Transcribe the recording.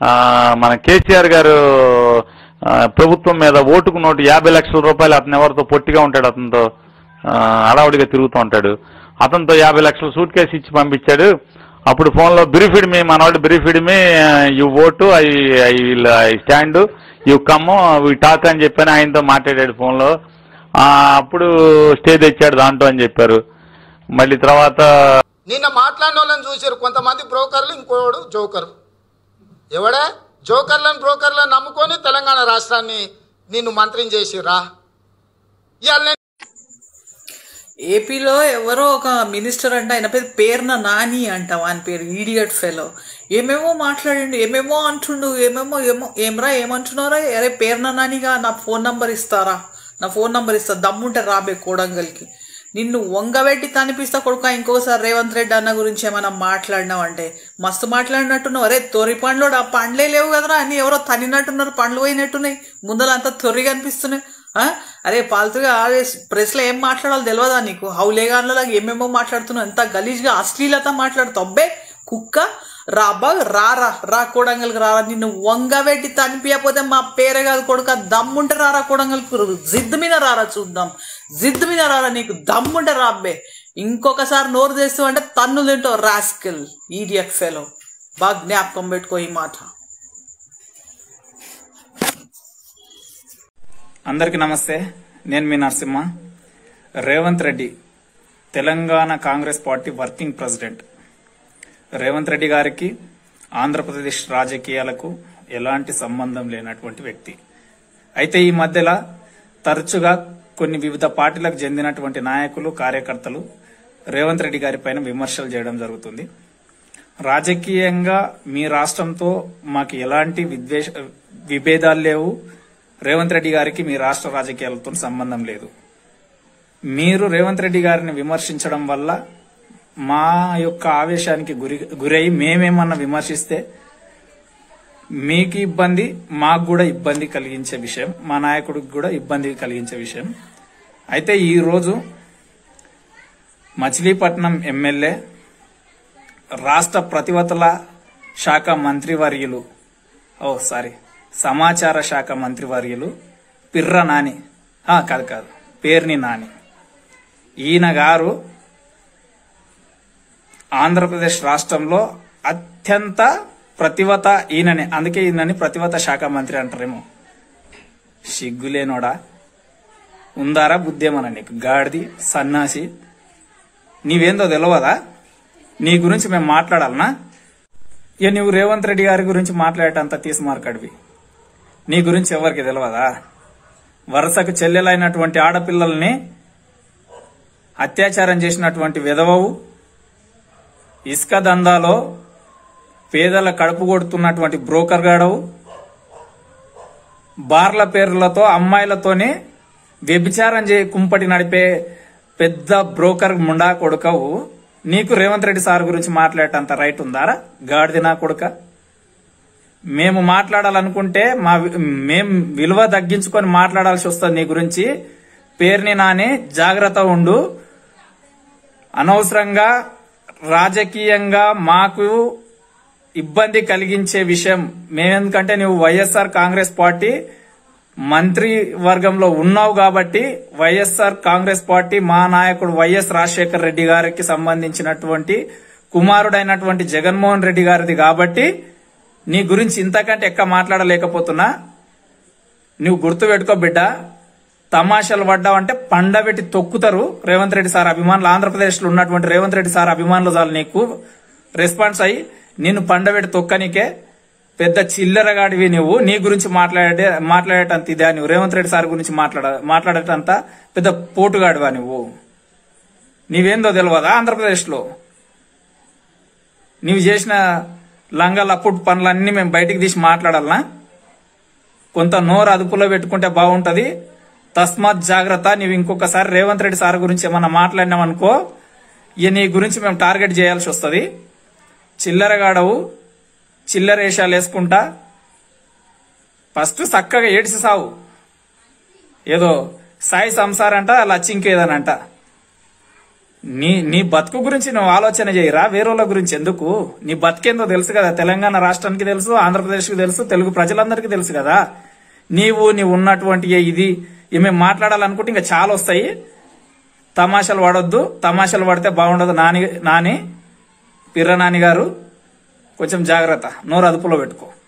ఆ, మన కేసీఆర్ గారు ఆ, ప్రభుత్వం మీద ఓటుకు నోటు యాభై లక్షల రూపాయలు అతను ఎవరితో పొట్టిగా ఉంటాడు అతనితో ఆ, హడావుడిగా తిరుగుతూ ఉంటాడు అతనితో యాభై లక్షల సూట్ కేసు ఇచ్చి పంపించాడు అప్పుడు ఫోన్లో బ్రీఫిడ్ మీ మనవాడు briefed me you vote I I I stand you come we talk అని చెప్పని ఆయనతో మాట్లాడాడు ఫోన్లో ఆ, అప్పుడు స్టే తెచ్చాడు దాంట్లో అని చెప్పారు మళ్ళీ తర్వాత నిన్న మాట్లాడిన వాళ్ళని చూశారు కొంతమంది బ్రోకర్లు ఇంకోడు జోకర్ ఎవడే జోకర్లను బ్రోకర్లను నమ్ముకొని తెలంగాణ రాష్ట్రాన్ని నిన్ను మంత్రిని చేసిరా ఇవాళ నేను ఏపీలో ఎవరో ఒక మినిస్టర్ అంట ఆయన పేరు పేరున నాని అంట వాని పేరు ఈడియట్ ఫెలో ఏమేమో మాట్లాడిండు ఏమేమో అంటుండు ఏమేమో ఏమో ఏమరా ఏమంటున్నారా అరే పేరున నానిగా నా ఫోన్ నంబర్ ఇస్తారా నా ఫోన్ నంబర్ ఇస్తా దమ్ముంటే రాబే కోడంగల్కి నిన్ను వంగబెట్టి తనిపిస్తా కొడుక ఇంకోసారి రేవంత్ రెడ్డి అన్న గురించి ఏమైనా మాట్లాడినావు అంటే మస్తు మాట్లాడినట్టున్నావు అరే తొరి పండ్లు ఆ పండ్లే లేవు కదరా అన్ని ఎవరో తనినట్టున్నారు పండ్లు పోయినట్టున్నాయి ముందలంతా తొర్రి కనిపిస్తున్నాయి ఆ? అరే పాల్తుగా అదే ప్రెస్లో ఏం మాట్లాడాలో తెలియదా నీకు హౌలేగాన్లలో ఏమేమో మాట్లాడుతున్నావు ఎంత గలీజ్గా అశ్లీలత మాట్లాడుతావు అబ్బే కుక్క రాబా రారా రా కోడంగల్కి రారా నిన్ను వంగబెట్టి తనిపియపోతే మా పేరే కాదు కొడుక దమ్ముంటే రారా కోడంగల్కి జిద్దు మీద రారా చూద్దాం జిద్దు మీద రారా నీకు దమ్ముంటే రాబ్బే ఇంకొకసారి నోరు తెస్తూ అంటే తన్ను తింటావు రాస్కిల్ ఈడియట్ ఫెలో బాగా జ్ఞాపకం పెట్టుకో ఈ మాట అందరికీ నమస్తే నేను మీ Narasimha Revanth Reddy Telangana Congress party working president Revanth Reddy గారికి ఆంధ్రప్రదేశ్ రాజకీయాలకు ఎలాంటి సంబంధం లేనటువంటి వ్యక్తి అయితే ఈ మధ్యలో తరచుగా కొన్ని వివిధ పార్టీలకు చెందినటువంటి నాయకులు కార్యకర్తలు రేవంత్ రెడ్డి గారి పైన విమర్శలు చేయడం జరుగుతుంది రాజకీయంగా మీ రాష్ట్రంతో మాకు ఎలాంటి విద్వేష విభేదాలు లేవు రేవంత్ రెడ్డి గారికి మీ రాష్ట్ర రాజకీయాలతో సంబంధం లేదు మీరు రేవంత్ రెడ్డి గారిని విమర్శించడం వల్ల మా యొక్క ఆవేశానికి గురి గురై మేమేమన్నా విమర్శిస్తే మీకు ఇబ్బంది మాకు కూడా ఇబ్బంది కలిగించే విషయం మా నాయకుడికి కూడా ఇబ్బంది కలిగించే విషయం అయితే ఈ రోజు మచిలీపట్నం ఎమ్మెల్యే రాష్ట్ర ప్రతివతల శాఖ మంత్రివర్యులు ఓ సారీ సమాచార శాఖ మంత్రివర్యులు పిర్ర నాని ఆ, కాదు కాదు పేర్ని నాని ఈయన గారు ఆంధ్రప్రదేశ్ రాష్ట్రంలో అత్యంత ప్రతివత ఈయనని అందుకే ఈయనని ప్రతివత శాఖ మంత్రి అంటారేమో సిగ్గులేనోడా ఉందారా బుద్ధేమన నీకు గాడిది సన్నాసి నీవేందో తెలియదా నీ గురించి మేము మాట్లాడాలనా ఇక నువ్వు రేవంత్ రెడ్డి గారి గురించి మాట్లాడేటంత తీసి మార్కడివి నీ గురించి ఎవరికి తెలియదా వరుసకు చెల్లెలైనటువంటి ఆడపిల్లల్ని అత్యాచారం చేసినటువంటి విధవవు ఇసుక దందాలో పేదల కడుపు కొడుతున్నటువంటి బ్రోకర్ గాడవు బార్ల పేర్లతో అమ్మాయిలతోనే వ్యభిచారం చే కుంపటి నడిపే పెద్ద బ్రోకర్ ముండా కొడుకవు నీకు రేవంత్ రెడ్డి సార్ గురించి మాట్లాడేటంత రైట్ ఉందారా గాడిది నా కొడుక మేము మాట్లాడాలనుకుంటే మా వి- మేం విలువ తగ్గించుకొని మాట్లాడాల్సి వస్తుంది నీ గురించి పేరుని నాని జాగ్రత్త ఉండు అనవసరంగా రాజకీయంగా మాకు ఇబ్బంది కలిగించే విషయం మేమెందుకంటే నువ్వు వైఎస్ఆర్ కాంగ్రెస్ పార్టీ మంత్రి వర్గంలో ఉన్నావు కాబట్టి వైఎస్ఆర్ కాంగ్రెస్ పార్టీ మా నాయకుడు వైఎస్ రాజశేఖర్ రెడ్డి గారికి సంబంధించినటువంటి కుమారుడైనటువంటి జగన్మోహన్ రెడ్డి గారిది కాబట్టి నీ గురించి ఇంతకంటే ఎక్క మాట్లాడలేకపోతున్నా నువ్వు గుర్తు పెట్టుకో బిడ్డ తమాషాలు పడ్డావంటే పండబెట్టి తొక్కుతారు రేవంత్ రెడ్డి సార్ అభిమానులు ఆంధ్రప్రదేశ్ లో ఉన్నటువంటి రేవంత్ రెడ్డి సార్ అభిమానులు చాలు నీకు రెస్పాన్స్ అయ్యి నిన్ను పండబెట్టి తొక్కనికే పెద్ద చిల్లరగాడివి నువ్వు నీ గురించి మాట్లాడే మాట్లాడేటంత ఇదే నువ్వు రేవంత్ రెడ్డి సార్ గురించి మాట్లాడ మాట్లాడేటంత పెద్ద పోటుగాడివా నువ్వు నీవేందో తెలియదా ఆంధ్రప్రదేశ్ లో నీవు చేసిన లంగల అప్పుడు పనులన్నీ మేము బయటికి తీసి మాట్లాడాలనా కొంత నోరు అదుపులో పెట్టుకుంటే బాగుంటది తస్మాత్ జాగ్రత్త నీవు ఇంకొకసారి రేవంత్ రెడ్డి సార్ గురించి ఏమన్నా మాట్లాడినాం అనుకో ఇక నీ గురించి మేము టార్గెట్ చేయాల్సి వస్తుంది చిల్లరగాడవు చిల్లర వేషాలు వేసుకుంటా ఫస్ట్ చక్కగా ఏడిసి సావు ఏదో సాయి సంసార్ అంట లచ్చింకేదనంట నీ నీ బతుకు గురించి నువ్వు ఆలోచన చేయరా వేరేళ్ళ గురించి ఎందుకు నీ బతికేందో తెలుసు కదా తెలంగాణ రాష్ట్రానికి తెలుసు ఆంధ్రప్రదేశ్కి తెలుసు తెలుగు ప్రజలందరికీ తెలుసు కదా నీవు నీవు ఉన్నటువంటి ఏ ఇది ఏమేమి మాట్లాడాలనుకుంటే ఇంకా చాలా వస్తాయి తమాషాలు పడొద్దు తమాషాలు పడితే బాగుండదు నాని నాని పిర్ర నాని గారు కొంచెం జాగ్రత్త నోరు అదుపులో పెట్టుకో